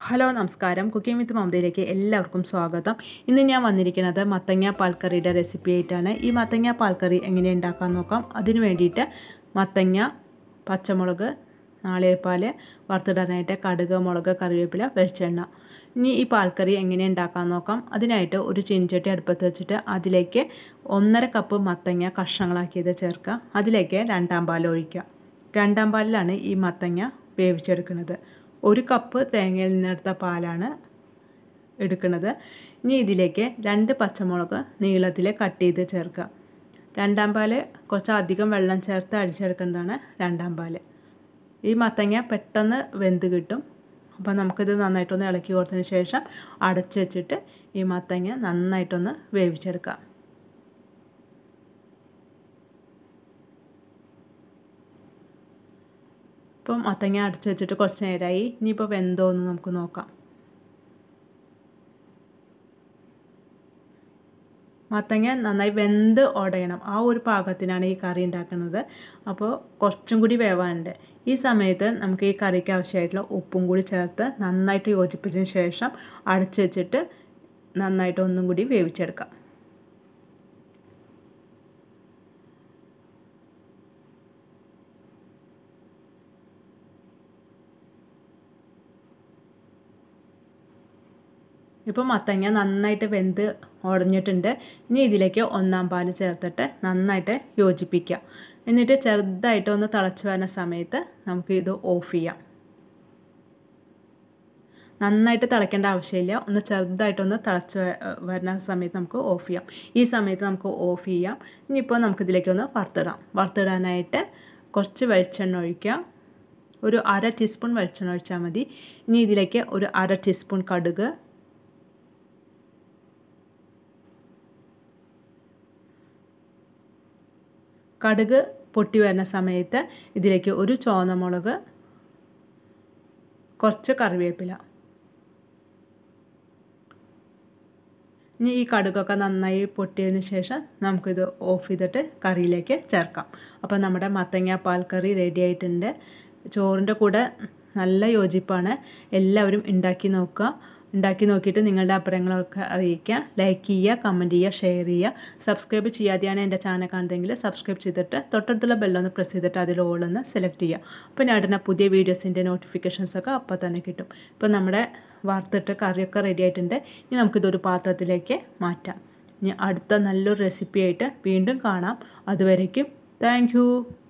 hello നമസ്കാരം cooking വിത്ത് മമതയിലേക്ക് എല്ലാവർക്കും സ്വാഗതം ഇന്ന് ഞാൻ വന്നിരിക്കുന്നത് മത്തങ്ങ പാൽക്കറിയുടെ റെസിപ്പി ആയിട്ടാണ് ഈ മത്തങ്ങ പാൽക്കറി എങ്ങനെ ഉണ്ടാക്കാൻ നോക്കാം അതിന് വേണ്ടിയിട്ട് മത്തങ്ങ പച്ചമുളക് നാളികേരപ്പാൽ വറുത്തിടാനായിട്ട് കടുക് മുളക് കറിവേപ്പില വെളിച്ചെണ്ണ ഇനി ഈ പാൽക്കറി എങ്ങനെ ഉണ്ടാക്കാൻ നോക്കാം അതിനായിട്ട് ഒരു ചീനിച്ചട്ടി അടുപ്പത്ത് വെച്ചിട്ട് അതിലേക്ക് ഒന്നര കപ്പ് മത്തങ്ങ കഷ്ണങ്ങളാക്കിയത് ചേർക്കുക അതിലേക്ക് രണ്ടാം പാൽ ഒഴിക്കുക രണ്ടാം പാലിലാണ് ഈ മത്തങ്ങ വേവിച്ചെടുക്കുന്നത് ഒരു കപ്പ് തേങ്ങയിൽ നിന്നെടുത്ത പാലാണ് എടുക്കുന്നത് ഇനി ഇതിലേക്ക് രണ്ട് പച്ചമുളക് നീളത്തിൽ കട്ട് ചെയ്ത് ചേർക്കുക രണ്ടാം പാല് കുറച്ച് അധികം വെള്ളം ചേർത്ത് അടിച്ചെടുക്കുന്നതാണ് രണ്ടാം പാല് ഈ മത്തങ്ങ പെട്ടെന്ന് വെന്ത് കിട്ടും അപ്പോൾ നമുക്കിത് നന്നായിട്ടൊന്ന് ഇളക്കി കൊടുത്തതിന് ശേഷം അടച്ച് വെച്ചിട്ട് ഈ മത്തങ്ങ നന്നായിട്ടൊന്ന് വേവിച്ചെടുക്കാം ഇപ്പം മത്തങ്ങ അടച്ച് വെച്ചിട്ട് കുറച്ച് നേരമായി ഇനിയിപ്പോൾ വെന്തോ എന്ന് നമുക്ക് നോക്കാം മത്തങ്ങ നന്നായി വെന്ത് ഉടയണം ആ ഒരു പാകത്തിനാണ് ഈ കറി ഉണ്ടാക്കുന്നത് അപ്പോൾ കുറച്ചും കൂടി വേവാനുണ്ട് ഈ സമയത്ത് നമുക്ക് ഈ കറിക്ക് ആവശ്യമായിട്ടുള്ള ഉപ്പും കൂടി ചേർത്ത് നന്നായിട്ട് യോജിപ്പിച്ചതിന് ശേഷം അടച്ച് വെച്ചിട്ട് നന്നായിട്ട് ഒന്നും കൂടി വേവിച്ചെടുക്കാം ഇപ്പോൾ മത്തങ്ങ നന്നായിട്ട് വെന്ത് ഉടഞ്ഞിട്ടുണ്ട് ഇനി ഇതിലേക്ക് ഒന്നാം പാൽ ചേർത്തിട്ട് നന്നായിട്ട് യോജിപ്പിക്കുക എന്നിട്ട് ചെറുതായിട്ട് ഒന്ന് തിളച്ച് വരുന്ന സമയത്ത് നമുക്ക് ഇത് ഓഫ് ചെയ്യാം നന്നായിട്ട് തിളയ്ക്കേണ്ട ആവശ്യമില്ല ഒന്ന് ചെറുതായിട്ടൊന്ന് തിളച്ച് വരുന്ന സമയത്ത് നമുക്ക് ഓഫ് ചെയ്യാം ഈ സമയത്ത് നമുക്ക് ഓഫ് ചെയ്യാം ഇനിയിപ്പോൾ നമുക്കിതിലേക്കൊന്ന് വറുത്തിടാം വറുത്തിടാനായിട്ട് കുറച്ച് വെളിച്ചെണ്ണ ഒഴിക്കാം ഒരു അര ടീസ്പൂൺ വെളിച്ചെണ്ണ ഒഴിച്ചാൽ മതി ഇനി ഇതിലേക്ക് ഒരു അര ടീസ്പൂൺ കടുക് കടുക് പൊട്ടി വരുന്ന സമയത്ത് ഇതിലേക്ക് ഒരു ചുവന്ന മുളക് കുറച്ച് കറിവേപ്പില ഇനി ഈ കടുകൊക്കെ നന്നായി പൊട്ടിയതിന് ശേഷം നമുക്കിത് ഓഫ് ചെയ്തിട്ട് കറിയിലേക്ക് ചേർക്കാം അപ്പോൾ നമ്മുടെ മത്തങ്ങ പാൽ കറി റെഡി ആയിട്ടുണ്ട് ചോറിൻ്റെ കൂടെ നല്ല യോജിപ്പാണ് എല്ലാവരും ഉണ്ടാക്കി നോക്കുക ഉണ്ടാക്കി നോക്കിയിട്ട് നിങ്ങളുടെ അഭിപ്രായങ്ങളൊക്കെ അറിയിക്കുക ലൈക്ക് ചെയ്യുക കമൻറ്റ് ചെയ്യുക ഷെയർ ചെയ്യുക സബ്സ്ക്രൈബ് ചെയ്യാതെയാണ് എൻ്റെ ചാനൽ കാണുന്നതെങ്കിൽ സബ്സ്ക്രൈബ് ചെയ്തിട്ട് തൊട്ടടുത്തുള്ള ബെല്ലൊന്ന് പ്രസ് ചെയ്തിട്ട് അതിൽ ഓളൊന്ന് സെലക്ട് ചെയ്യുക അപ്പോൾ ഞാൻ ഇടുന്ന പുതിയ വീഡിയോസിൻ്റെ നോട്ടിഫിക്കേഷൻസൊക്കെ അപ്പോൾ തന്നെ കിട്ടും ഇപ്പോൾ നമ്മുടെ വറുത്തിട്ട് കറിയൊക്കെ റെഡി ആയിട്ടുണ്ട് ഇനി നമുക്കിതൊരു പാത്രത്തിലേക്ക് മാറ്റാം ഇനി അടുത്ത നല്ലൊരു റെസിപ്പി ആയിട്ട് വീണ്ടും കാണാം അതുവരേക്കും താങ്ക്